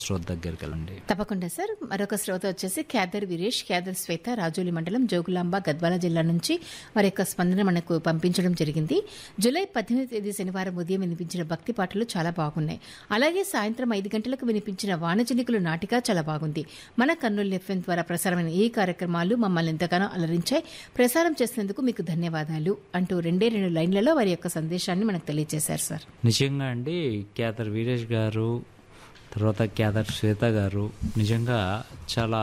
శ్రోత దగ్గరికి వెళ్ళండి తప్పకుండా సార్ మరొక శ్రోత వచ్చేసి క్యాదర్ వీరేష్ క్యాదర్ శ్వేత రాజోలి మండలం జోగులాంబ గద్వాల జిల్లా నుంచి వారి యొక్క స్పందన మనకు పంపించడం జరిగింది జూలై పద్దెనిమిది తేదీ శనివారం ఉదయం వినిపించిన భక్తి పాటలు చాలా బాగున్నాయి అలాగే సాయంత్రం ఐదు గంటలకు వినిపించిన వానజనికులు నాటిక చాలా బాగుంది మన కర్నూలు ఎఫ్ఎం ద్వారా ప్రసారమైన ఈ కార్యక్రమాలు మమ్మల్ని ఎంతగానో అలరించాయి ప్రసారం చేసినందుకు మీకు ధన్యవాదాలు అంటూ రెండే రెండు లైన్లలో వారి యొక్క సందేశాన్ని మనకు తెలియజేశారు సార్ నిజంగా అండి క్యాదర్ వీరేష్ గారు తర్వాత క్యాదర్ శ్వేత గారు నిజంగా చాలా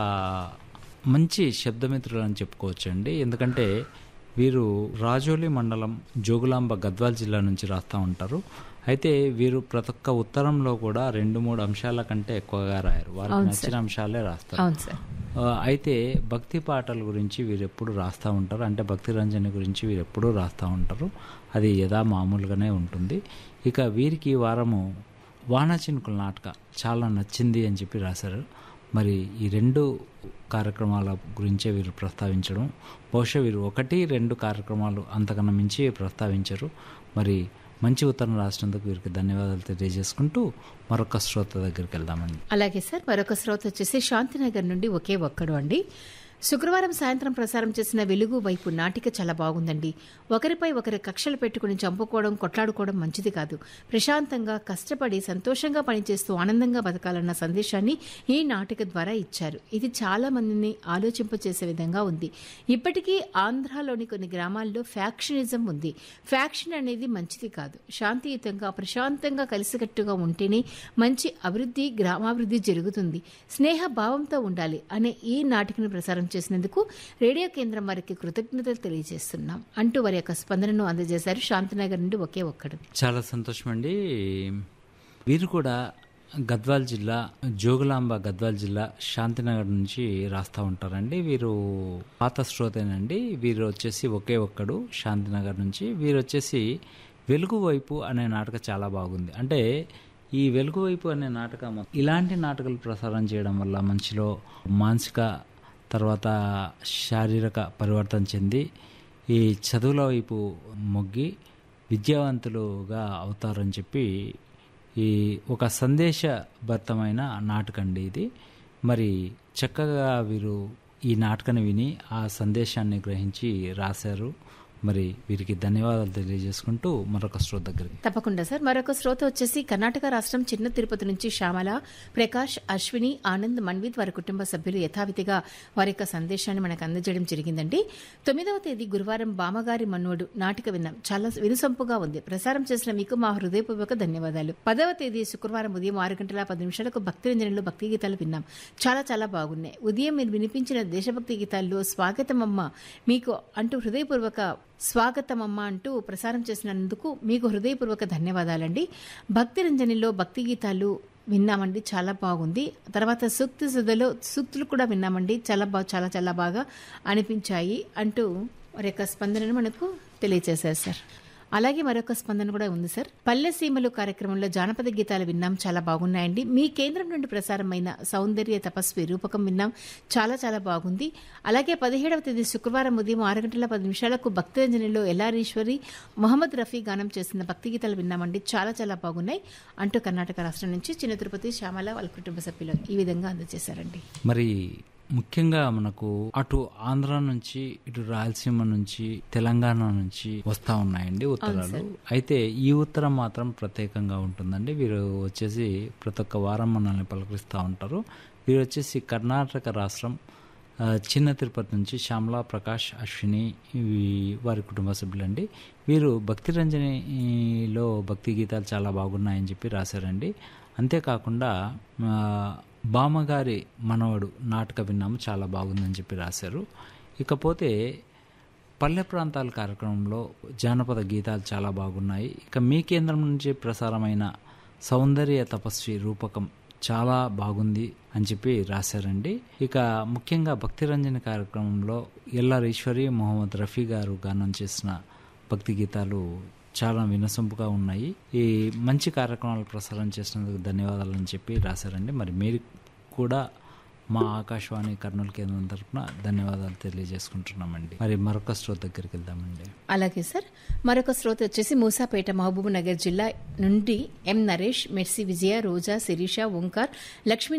మంచి శబ్దమిత్రులు అని చెప్పుకోవచ్చు అండి ఎందుకంటే వీరు రాజోలి మండలం జోగులాంబ గద్వాల్ జిల్లా నుంచి రాస్తూ ఉంటారు అయితే వీరు ప్రతి ఒక్క ఉత్తరంలో కూడా రెండు మూడు అంశాల కంటే ఎక్కువగా రాయరు వారికి నచ్చిన అంశాలే రాస్తారు అవును సార్ ఆ, అయితే భక్తి పాటల గురించి వీరు ఎప్పుడు రాస్తూ ఉంటారు అంటే భక్తి రంజని గురించి వీరు ఎప్పుడూ రాస్తూ ఉంటారు అది యథా మామూలుగానే ఉంటుంది ఇక వీరికి ఈ వారము వానచినుకుల నాటక చాలా నచ్చింది అని చెప్పి రాశారు మరి ఈ రెండు కార్యక్రమాల గురించే వీరు ప్రస్తావించడం బహుశా వీరు ఒకటి రెండు కార్యక్రమాలు అంతకన్నా మించి ప్రస్తావించరు మరి మంచి ఉత్తరం రాసినందుకు వీరికి ధన్యవాదాలు తెలియజేసుకుంటూ మరొక శ్రోత దగ్గరికి వెళ్దామండి అలాగే సార్ మరొక శ్రోత వచ్చేసి శాంతినగర్ నుండి ఒకే ఒక్కడు అండి శుక్రవారం సాయంత్రం ప్రసారం చేసిన వెలుగు వైపు నాటిక చాలా బాగుందండి ఒకరిపై ఒకరి కక్షలు పెట్టుకుని చంపుకోవడం కొట్లాడుకోవడం మంచిది కాదు ప్రశాంతంగా కష్టపడి సంతోషంగా పనిచేస్తూ ఆనందంగా బతకాలన్న సందేశాన్ని ఈ నాటిక ద్వారా ఇచ్చారు ఇది చాలా మందిని ఆలోచింపచేసే విధంగా ఉంది ఇప్పటికీ ఆంధ్రాలోని కొన్ని గ్రామాల్లో ఫ్యాక్షనిజం ఉంది ఫ్యాక్షన్ అనేది మంచిది కాదు శాంతియుతంగా ప్రశాంతంగా కలిసికట్టుగా ఉంటేనే మంచి అభివృద్ధి గ్రామాభివృద్ధి జరుగుతుంది స్నేహ భావంతో ఉండాలి అనే ఈ నాటికను ప్రసారం చేసినందుకు రేడియో కేంద్రం వారికి కృతజ్ఞతలు తెలియజేస్తున్నాం అంటూ వారి యొక్క స్పందనను అందజేశారు శాంతినగర్ నుండి ఒకే ఒక్కడు చాలా సంతోషం అండి వీరు కూడా గద్వాల్ జిల్లా జోగులాంబ గద్వాల్ జిల్లా శాంతినగర్ నుంచి రాస్తూ ఉంటారండి వీరు పాత శ్రోతేనండి వీరు వచ్చేసి ఒకే ఒక్కడు శాంతినగర్ నుంచి వీరు వచ్చేసి వెలుగు వైపు అనే నాటక చాలా బాగుంది అంటే ఈ వెలుగు వైపు అనే నాటకం ఇలాంటి నాటకాలు ప్రసారం చేయడం వల్ల మనిషిలో మానసిక తర్వాత శారీరక పరివర్తన చెంది ఈ చదువుల వైపు మొగ్గి విద్యావంతులుగా అవుతారని చెప్పి ఈ ఒక సందేశభరితమైన నాటకండి ఇది మరి చక్కగా వీరు ఈ నాటకాన్ని విని ఆ సందేశాన్ని గ్రహించి రాశారు మరి వీరికి ధన్యవాదాలు తెలియజేసుకుంటూ మరొక శ్రోత దగ్గరికి తప్పకుండా సార్ మరొక శ్రోత వచ్చేసి కర్ణాటక రాష్ట్రం చిన్న తిరుపతి నుంచి శ్యామల ప్రకాష్ అశ్విని ఆనంద్ మన్విత్ వారి కుటుంబ సభ్యులు యథావిధిగా వారి యొక్క సందేశాన్ని మనకు అందజేయడం జరిగిందండి తొమ్మిదవ తేదీ గురువారం బామగారి మన్నుడు నాటిక విన్నాం చాలా వినుసంపుగా ఉంది ప్రసారం చేసిన మీకు మా హృదయపూర్వక ధన్యవాదాలు పదవ తేదీ శుక్రవారం ఉదయం ఆరు గంటల పది నిమిషాలకు భక్తి రంజనలో భక్తి గీతాలు విన్నాం చాలా చాలా బాగున్నాయి ఉదయం మీరు వినిపించిన దేశభక్తి గీతాల్లో స్వాగతమమ్మ మీకు అంటూ హృదయపూర్వక స్వాగతమమ్మ అంటూ ప్రసారం చేసినందుకు మీకు హృదయపూర్వక ధన్యవాదాలండి భక్తి రంజనిలో భక్తి గీతాలు విన్నామండి చాలా బాగుంది తర్వాత సూక్తి సుధలో సూక్తులు కూడా విన్నామండి చాలా బాగా చాలా చాలా బాగా అనిపించాయి అంటూ వారి యొక్క స్పందనను మనకు తెలియజేశారు సార్ అలాగే మరొక స్పందన కూడా ఉంది సార్ పల్లె సీమలు కార్యక్రమంలో జానపద గీతాలు విన్నాం చాలా బాగున్నాయండి మీ కేంద్రం నుండి ప్రసారమైన సౌందర్య తపస్వి రూపకం విన్నాం చాలా చాలా బాగుంది అలాగే పదిహేడవ తేదీ శుక్రవారం ఉదయం ఆరు గంటల పది నిమిషాలకు భక్తిరంజనిలో ఎల్లారీశ్వరి మొహమ్మద్ రఫీ గానం చేసిన భక్తి గీతాలు విన్నామండి చాలా చాలా బాగున్నాయి అంటూ కర్ణాటక రాష్ట్రం నుంచి చిన్న తిరుపతి శ్యామల వాళ్ళ కుటుంబ సభ్యులు ఈ విధంగా అందజేశారండి మరి ముఖ్యంగా మనకు అటు ఆంధ్ర నుంచి ఇటు రాయలసీమ నుంచి తెలంగాణ నుంచి వస్తా ఉన్నాయండి ఉత్తరాలు అయితే ఈ ఉత్తరం మాత్రం ప్రత్యేకంగా ఉంటుందండి వీరు వచ్చేసి ప్రతి ఒక్క వారం మనల్ని పలకరిస్తూ ఉంటారు వీరు వచ్చేసి కర్ణాటక రాష్ట్రం ఆ, చిన్న తిరుపతి నుంచి శ్యామలా ప్రకాష్ అశ్విని ఇవి వారి కుటుంబ సభ్యులండి వీరు భక్తి రంజనిలో భక్తి గీతాలు చాలా బాగున్నాయని చెప్పి రాశారండి అంతేకాకుండా ఆ, బామ్మగారి మనవడు నాటక విన్నాము చాలా బాగుందని చెప్పి రాశారు ఇకపోతే పల్లె ప్రాంతాల కార్యక్రమంలో జానపద గీతాలు చాలా బాగున్నాయి ఇక మీ కేంద్రం నుంచి ప్రసారమైన సౌందర్య తపస్వి రూపకం చాలా బాగుంది అని చెప్పి రాశారండి ఇక ముఖ్యంగా భక్తిరంజన కార్యక్రమంలో ఎల్ఆర్ ఈశ్వరి మొహమ్మద్ రఫీ గారు గానం చేసిన భక్తి గీతాలు చాలా వినసొంపుగా ఉన్నాయి ఈ మంచి కార్యక్రమాలు ప్రసారం చేసినందుకు ధన్యవాదాలు అని చెప్పి రాశారండి మరి మీరు కూడా మా ఆకాశవాణి కర్నూలు కేంద్రం తరఫున ధన్యవాదాలు తెలియజేసుకుంటున్నామండి మరి మరొక శ్రోత దగ్గరికి వెళ్దామండి అలాగే సార్ మరొక శ్రోత వచ్చేసి మూసాపేట మహబూబ్ నగర్ జిల్లా నుండి ఎం నరేష్ మెర్సీ విజయ రోజా శిరీష ఓంకార్ లక్ష్మీ